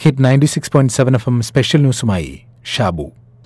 hit ninety six point seven F M special ന്യൂസുമായി ഷാബു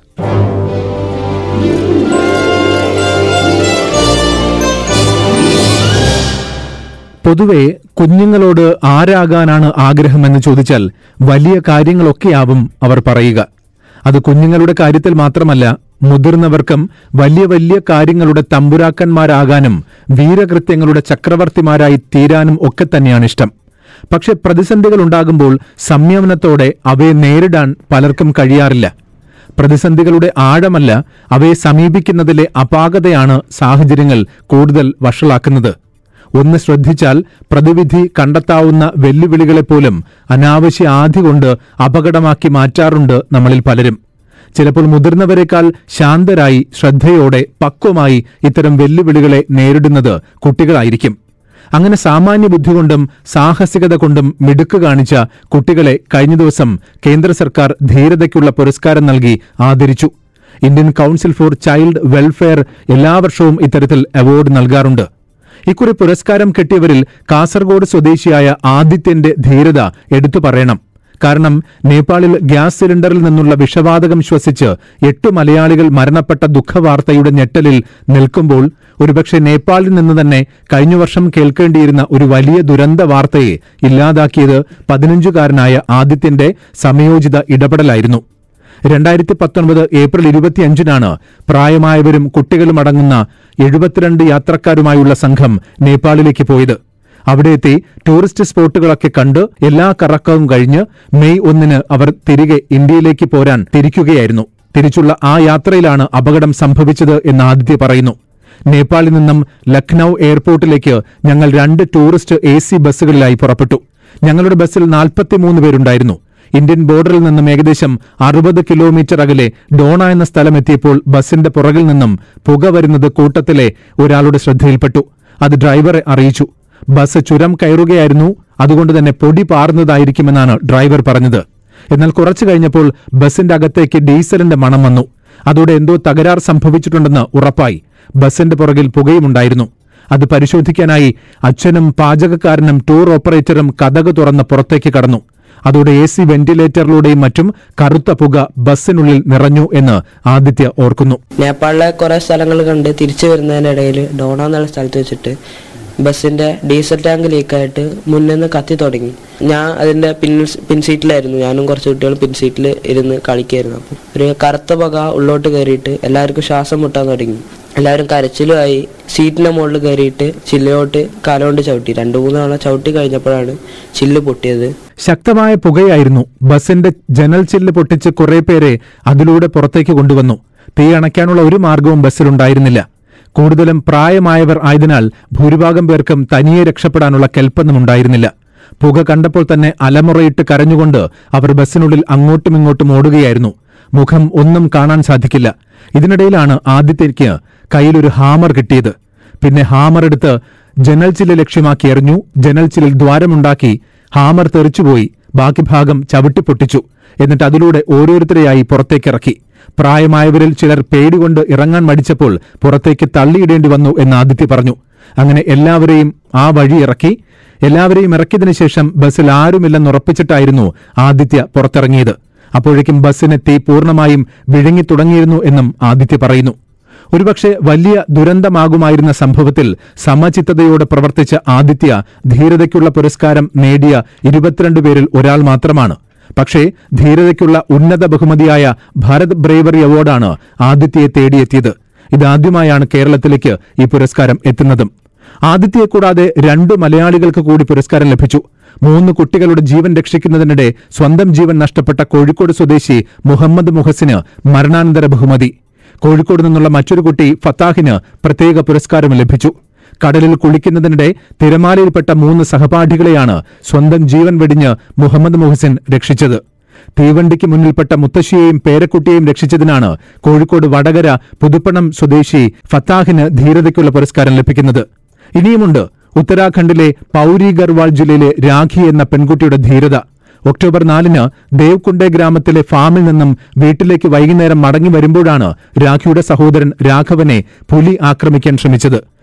പൊതുവെ കുഞ്ഞുങ്ങളോട് ആരാകാനാണ് ആഗ്രഹമെന്ന് ചോദിച്ചാൽ വലിയ കാര്യങ്ങളൊക്കെയാവും അവർ പറയുക അത് കുഞ്ഞുങ്ങളുടെ കാര്യത്തിൽ മാത്രമല്ല മുതിർന്നവർക്കും വലിയ വലിയ കാര്യങ്ങളുടെ തമ്പുരാക്കന്മാരാകാനും വീരകൃത്യങ്ങളുടെ ചക്രവർത്തിമാരായി തീരാനും ഒക്കെ തന്നെയാണ് ഇഷ്ടം പക്ഷെ പ്രതിസന്ധികൾ ഉണ്ടാകുമ്പോൾ സംയമനത്തോടെ അവയെ നേരിടാൻ പലർക്കും കഴിയാറില്ല പ്രതിസന്ധികളുടെ ആഴമല്ല അവയെ സമീപിക്കുന്നതിലെ അപാകതയാണ് സാഹചര്യങ്ങൾ കൂടുതൽ വഷളാക്കുന്നത് ഒന്ന് ശ്രദ്ധിച്ചാൽ പ്രതിവിധി കണ്ടെത്താവുന്ന വെല്ലുവിളികളെപ്പോലും അനാവശ്യ ആധി കൊണ്ട് അപകടമാക്കി മാറ്റാറുണ്ട് നമ്മളിൽ പലരും ചിലപ്പോൾ മുതിർന്നവരെക്കാൾ ശാന്തരായി ശ്രദ്ധയോടെ പക്വമായി ഇത്തരം വെല്ലുവിളികളെ നേരിടുന്നത് കുട്ടികളായിരിക്കും അങ്ങനെ സാമാന്യ ബുദ്ധി കൊണ്ടും സാഹസികത കൊണ്ടും മിടുക്ക് കാണിച്ച കുട്ടികളെ കഴിഞ്ഞ ദിവസം കേന്ദ്ര സർക്കാർ ധീരതയ്ക്കുള്ള പുരസ്കാരം നൽകി ആദരിച്ചു Indian council for child welfare എല്ലാ വർഷവും ഇത്തരത്തിൽ അവാർഡ് നൽകാറുണ്ട് ഇക്കുറി പുരസ്കാരം കിട്ടിയവരിൽ കാസർഗോഡ് സ്വദേശിയായ ആദിത്യന്റെ ധീരത എടുത്തു പറയണം കാരണം നേപ്പാളിൽ ഗ്യാസ് സിലിണ്ടറിൽ നിന്നുള്ള വിഷവാതകം ശ്വസിച്ച് എട്ട് മലയാളികൾ മരണപ്പെട്ട ദുഃഖവാർത്തയുടെ ഞെട്ടലിൽ നിൽക്കുമ്പോൾ ഒരുപക്ഷെ നേപ്പാളിൽ നിന്ന് തന്നെ കഴിഞ്ഞ വർഷം കേൾക്കേണ്ടിയിരുന്ന ഒരു വലിയ ദുരന്ത വാർത്തയെ ഇല്ലാതാക്കിയത് പതിനഞ്ചുകാരനായ ആദിത്യന്റെ സമയോചിത ഇടപെടലായിരുന്നു രണ്ടായിരത്തി പത്തൊൻപത് ഏപ്രിൽ ഇരുപത്തിയഞ്ചിനാണ് പ്രായമായവരും കുട്ടികളും അടങ്ങുന്ന എഴുപത്തിരണ്ട് യാത്രക്കാരുമായുള്ള സംഘം നേപ്പാളിലേക്ക് പോയത് അവിടെ എത്തി ടൂറിസ്റ്റ് സ്പോട്ടുകളൊക്കെ കണ്ട് എല്ലാ കറക്കവും കഴിഞ്ഞ് മെയ് ഒന്നിന് അവർ തിരികെ ഇന്ത്യയിലേക്ക് പോരാൻ തിരിക്കുകയായിരുന്നു തിരിച്ചുള്ള ആ യാത്രയിലാണ് അപകടം സംഭവിച്ചത് എന്ന് ആദിത്യ പറയുന്നു നേപ്പാളിൽ നിന്നും ലക്നൌ എയർപോർട്ടിലേക്ക് ഞങ്ങൾ രണ്ട് ടൂറിസ്റ്റ് എ സി ബസ്സുകളിലായി പുറപ്പെട്ടു ഞങ്ങളുടെ ബസ്സിൽ നാൽപ്പത്തിമൂന്ന് പേരുണ്ടായിരുന്നു ഇന്ത്യൻ ബോർഡറിൽ നിന്നും ഏകദേശം അറുപത് കിലോമീറ്റർ അകലെ ഡോണ എന്ന സ്ഥലമെത്തിയപ്പോൾ ബസിന്റെ പുറകിൽ നിന്നും പുക വരുന്നത് കൂട്ടത്തിലെ ഒരാളുടെ ശ്രദ്ധയിൽപ്പെട്ടു അത് ഡ്രൈവറെ അറിയിച്ചു ബസ് ചുരം കയറുകയായിരുന്നു അതുകൊണ്ട് തന്നെ പൊടി പാറുന്നതായിരിക്കുമെന്നാണ് ഡ്രൈവർ പറഞ്ഞത് എന്നാൽ കുറച്ചു കഴിഞ്ഞപ്പോൾ ബസിന്റെ അകത്തേക്ക് ഡീസലിന്റെ മണം വന്നു അതോടെ എന്തോ തകരാർ സംഭവിച്ചിട്ടുണ്ടെന്ന് ഉറപ്പായി ബസിന്റെ പുറകിൽ പുകയുമുണ്ടായിരുന്നു അത് പരിശോധിക്കാനായി അച്ഛനും പാചകക്കാരനും ടൂർ ഓപ്പറേറ്ററും കഥക് തുറന്ന് പുറത്തേക്ക് കടന്നു അതോടെ എ സി വെന്റിലേറ്ററിലൂടെയും മറ്റും കറുത്ത പുക ബസ്സിനുള്ളിൽ നിറഞ്ഞു എന്ന് ആദിത്യ ഓർക്കുന്നു നേപ്പാളിലെ കുറെ സ്ഥലങ്ങൾ കണ്ട് തിരിച്ചു വരുന്നതിനിടയിൽ ഡോണ എന്നുള്ള സ്ഥലത്ത് വെച്ചിട്ട് ബസ്സിന്റെ ഡീസൽ ടാങ്ക് ലീക്കായിട്ട് മുന്നിൽ നിന്ന് കത്തി തുടങ്ങി ഞാൻ അതിന്റെ പിൻ പിൻ സീറ്റിലായിരുന്നു ഞാനും കുറച്ച് കുട്ടികൾ പിൻ സീറ്റിൽ ഇരുന്ന് കളിക്കായിരുന്നു അപ്പം ഒരു കറുത്ത പുക ഉള്ളോട്ട് കയറിയിട്ട് എല്ലാവർക്കും ശ്വാസം മുട്ടാൻ തുടങ്ങി എല്ലാവരും കരച്ചിലുമായി സീറ്റിന്റെ മുകളിൽ കയറിയിട്ട് ചില്ലിലോട്ട് കാലുകൊണ്ട് ചവിട്ടി രണ്ടു മൂന്ന് തവണ ചവിട്ടി കഴിഞ്ഞപ്പോഴാണ് ചില്ല് പൊട്ടിയത് ശക്തമായ പുകയായിരുന്നു ബസിന്റെ ജനൽ ചില്ല് പൊട്ടിച്ച് കുറെ പേരെ അതിലൂടെ പുറത്തേക്ക് കൊണ്ടുവന്നു തീ അണയ്ക്കാനുള്ള ഒരു മാർഗവും ബസ്സിലുണ്ടായിരുന്നില്ല കൂടുതലും പ്രായമായവർ ആയതിനാൽ ഭൂരിഭാഗം പേർക്കും തനിയെ രക്ഷപ്പെടാനുള്ള കെൽപ്പൊന്നും ഉണ്ടായിരുന്നില്ല പുക കണ്ടപ്പോൾ തന്നെ അലമുറയിട്ട് കരഞ്ഞുകൊണ്ട് അവർ ബസ്സിനുള്ളിൽ അങ്ങോട്ടും ഇങ്ങോട്ടും ഓടുകയായിരുന്നു മുഖം ഒന്നും കാണാൻ സാധിക്കില്ല ഇതിനിടയിലാണ് ആദിത്യയ്ക്ക് കയ്യിലൊരു ഹാമർ കിട്ടിയത് പിന്നെ ഹാമർ എടുത്ത് ജനൽ ചില്ല് ലക്ഷ്യമാക്കി എറിഞ്ഞു ജനൽ ചില്ലിൽ ദ്വാരമുണ്ടാക്കി ഹാമർ തെറിച്ചുപോയി ബാക്കി ഭാഗം ചവിട്ടി പൊട്ടിച്ചു എന്നിട്ട് അതിലൂടെ ഓരോരുത്തരെയായി പുറത്തേക്കിറക്കി പ്രായമായവരിൽ ചിലർ പേടികൊണ്ട് ഇറങ്ങാൻ മടിച്ചപ്പോൾ പുറത്തേക്ക് തള്ളിയിടേണ്ടി വന്നു എന്ന് ആദിത്യ പറഞ്ഞു അങ്ങനെ എല്ലാവരെയും ആ വഴി ഇറക്കി എല്ലാവരെയും ഇറക്കിയതിനു ശേഷം ബസ്സിൽ ആരുമില്ലെന്നുറപ്പിച്ചിട്ടായിരുന്നു ആദിത്യ പുറത്തിറങ്ങിയത് അപ്പോഴേക്കും ബസ്സിന് തീ പൂർണ്ണമായും വിഴുങ്ങി തുടങ്ങിയിരുന്നു എന്നും ആദിത്യ പറയുന്നു ഒരുപക്ഷെ വലിയ ദുരന്തമാകുമായിരുന്ന സംഭവത്തിൽ സമചിത്തതയോടെ പ്രവർത്തിച്ച ആദിത്യ ധീരതയ്ക്കുള്ള പുരസ്കാരം നേടിയ ഇരുപത്തിരണ്ട് പേരിൽ ഒരാൾ മാത്രമാണ് പക്ഷേ ധീരതയ്ക്കുള്ള ഉന്നത ബഹുമതിയായ ഭാരത് ബ്രേവറി അവാർഡാണ് ആദിത്യയെ തേടിയെത്തിയത് ഇതാദ്യമായാണ് കേരളത്തിലേക്ക് ഈ പുരസ്കാരം എത്തുന്നതും ആദിത്യയെ കൂടാതെ രണ്ട് മലയാളികൾക്ക് കൂടി പുരസ്കാരം ലഭിച്ചു മൂന്ന് കുട്ടികളുടെ ജീവൻ രക്ഷിക്കുന്നതിനിടെ സ്വന്തം ജീവൻ നഷ്ടപ്പെട്ട കോഴിക്കോട് സ്വദേശി മുഹമ്മദ് മുഹസിന് മരണാനന്തര ബഹുമതി കോഴിക്കോട് നിന്നുള്ള മറ്റൊരു കുട്ടി ഫത്താഹിന് പ്രത്യേക പുരസ്കാരം ലഭിച്ചു കടലിൽ കുളിക്കുന്നതിനിടെ തിരമാലയിൽപ്പെട്ട മൂന്ന് സഹപാഠികളെയാണ് സ്വന്തം ജീവൻ വെടിഞ്ഞ് മുഹമ്മദ് മുഹസിൻ രക്ഷിച്ചത് തീവണ്ടിക്ക് മുന്നിൽപ്പെട്ട മുത്തശ്ശിയെയും പേരക്കുട്ടിയെയും രക്ഷിച്ചതിനാണ് കോഴിക്കോട് വടകര പുതുപ്പണം സ്വദേശി ഫത്താഹിന് ധീരതയ്ക്കുള്ള പുരസ്കാരം ലഭിക്കുന്നത് ഇനിയുമുണ്ട് ഉത്തരാഖണ്ഡിലെ പൌരി ഗർവാൾ ജില്ലയിലെ രാഖി എന്ന പെൺകുട്ടിയുടെ ധീരത ഒക്ടോബർ നാലിന് ദേവ്കുണ്ടെ ഗ്രാമത്തിലെ ഫാമിൽ നിന്നും വീട്ടിലേക്ക് വൈകുന്നേരം മടങ്ങി വരുമ്പോഴാണ് രാഖിയുടെ സഹോദരൻ രാഘവനെ പുലി ആക്രമിക്കാൻ ശ്രമിച്ചത്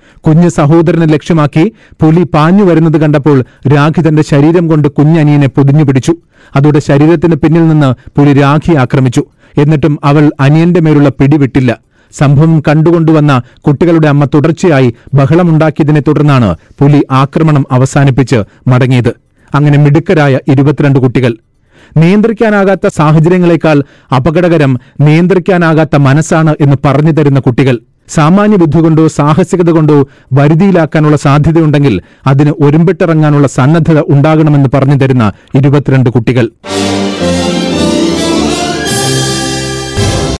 കുഞ്ഞ് സഹോദരനെ ലക്ഷ്യമാക്കി പുലി പാഞ്ഞു വരുന്നത് കണ്ടപ്പോൾ രാഖി തന്റെ ശരീരം കൊണ്ട് കുഞ്ഞനിയനെ പൊതിഞ്ഞു പിടിച്ചു അതോടെ ശരീരത്തിന് പിന്നിൽ നിന്ന് പുലി രാഖി ആക്രമിച്ചു എന്നിട്ടും അവൾ അനിയന്റെ മേലുള്ള പിടിവിട്ടില്ല സംഭവം കണ്ടുകൊണ്ടുവന്ന കുട്ടികളുടെ അമ്മ തുടർച്ചയായി ബഹളമുണ്ടാക്കിയതിനെ തുടർന്നാണ് പുലി ആക്രമണം അവസാനിപ്പിച്ച് മടങ്ങിയത് അങ്ങനെ മിടുക്കരായ ഇരുപത്തിരണ്ട് കുട്ടികൾ നിയന്ത്രിക്കാനാകാത്ത സാഹചര്യങ്ങളെക്കാൾ അപകടകരം നിയന്ത്രിക്കാനാകാത്ത മനസ്സാണ് എന്ന് പറഞ്ഞു തരുന്ന കുട്ടികൾ സാമാന്യ ബുദ്ധി കൊണ്ടോ സാഹസികത കൊണ്ടോ വരുതിയിലാക്കാനുള്ള സാധ്യതയുണ്ടെങ്കിൽ അതിന് ഒരുമ്പിട്ടിറങ്ങാനുള്ള സന്നദ്ധത ഉണ്ടാകണമെന്ന് പറഞ്ഞു തരുന്ന ഇരുപത്തിരണ്ട് കുട്ടികൾ